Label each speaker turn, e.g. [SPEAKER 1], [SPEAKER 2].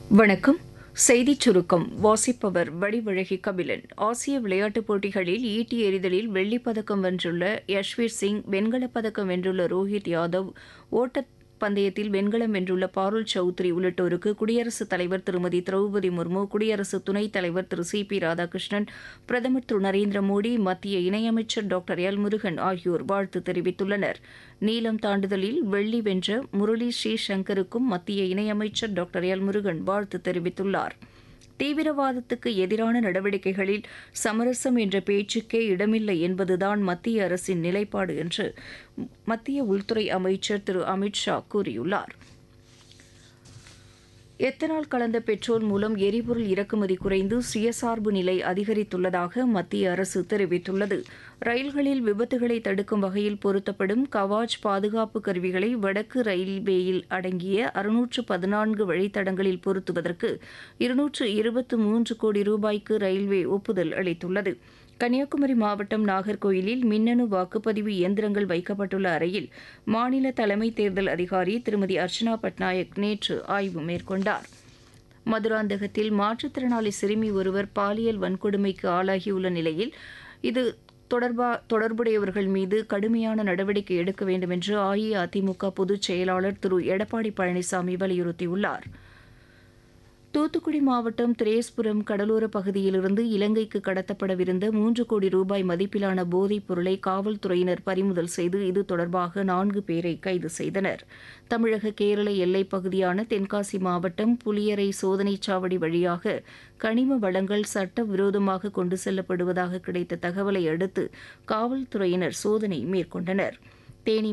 [SPEAKER 1] வணக்கம் செய்திச் சுருக்கம் வாசிப்பவர் வடிவழகி கபிலன் ஆசிய விளையாட்டுப் போட்டிகளில் ஈட்டி எறிதலில் வெள்ளிப் பதக்கம் வென்றுள்ள யஷ்வீர் சிங் வெண்கலப் பதக்கம் வென்றுள்ள ரோஹித் யாதவ் ஓட்டப் பந்தயத்தில் வெண்கலம் வென்றுள்ள பாருல் சௌத்ரி உள்ளிட்டோருக்கு குடியரசுத் தலைவர் திருமதி திரௌபதி முர்மு குடியரசு துணைத் தலைவர் திரு சி பி ராதாகிருஷ்ணன் பிரதமர் திரு நரேந்திர மோடி மத்திய இணையமைச்சர் டாக்டர் எல் முருகன் ஆகியோர் வாழ்த்து தெரிவித்துள்ளனர் நீளம் தாண்டுதலில் வெள்ளி வென்ற முரளி ஸ்ரீசங்கருக்கும் மத்திய இணையமைச்சர் டாக்டர் எல் முருகன் வாழ்த்து தெரிவித்துள்ளார் தீவிரவாதத்துக்கு எதிரான நடவடிக்கைகளில் சமரசம் என்ற பேச்சுக்கே இடமில்லை என்பதுதான் மத்திய அரசின் நிலைப்பாடு என்று மத்திய உள்துறை அமைச்சர் திரு அமித் ஷா கூறியுள்ளார் எத்தனால் கலந்த பெட்ரோல் மூலம் எரிபொருள் இறக்குமதி குறைந்து சுயசார்பு நிலை அதிகரித்துள்ளதாக மத்திய அரசு தெரிவித்துள்ளது ரயில்களில் விபத்துகளை தடுக்கும் வகையில் பொருத்தப்படும் கவாஜ் பாதுகாப்பு கருவிகளை வடக்கு ரயில்வேயில் அடங்கிய அறுநூற்று பதினான்கு வழித்தடங்களில் பொருத்துவதற்கு இருநூற்று இருபத்து மூன்று கோடி ரூபாய்க்கு ரயில்வே ஒப்புதல் அளித்துள்ளது கன்னியாகுமரி மாவட்டம் நாகர்கோயிலில் மின்னணு வாக்குப்பதிவு இயந்திரங்கள் வைக்கப்பட்டுள்ள அறையில் மாநில தலைமை தேர்தல் அதிகாரி திருமதி அர்ச்சனா பட்நாயக் நேற்று ஆய்வு மேற்கொண்டார் மதுராந்தகத்தில் மாற்றுத்திறனாளி சிறுமி ஒருவர் பாலியல் வன்கொடுமைக்கு ஆளாகியுள்ள நிலையில் இது தொடர்பா தொடர்புடையவர்கள் மீது கடுமையான நடவடிக்கை எடுக்க வேண்டும் என்று அஇஅதிமுக பொதுச் செயலாளர் திரு எடப்பாடி பழனிசாமி வலியுறுத்தியுள்ளார் தூத்துக்குடி மாவட்டம் திரேஸ்புரம் கடலோர பகுதியிலிருந்து இலங்கைக்கு கடத்தப்படவிருந்த மூன்று கோடி ரூபாய் மதிப்பிலான போதைப் பொருளை காவல்துறையினர் பறிமுதல் செய்து இது தொடர்பாக நான்கு பேரை கைது செய்தனர் தமிழக கேரள எல்லைப் பகுதியான தென்காசி மாவட்டம் புலியரை சோதனைச் சாவடி வழியாக கனிம வளங்கள் சட்டவிரோதமாக கொண்டு செல்லப்படுவதாக கிடைத்த தகவலை அடுத்து காவல்துறையினர் சோதனை மேற்கொண்டனர் தேனி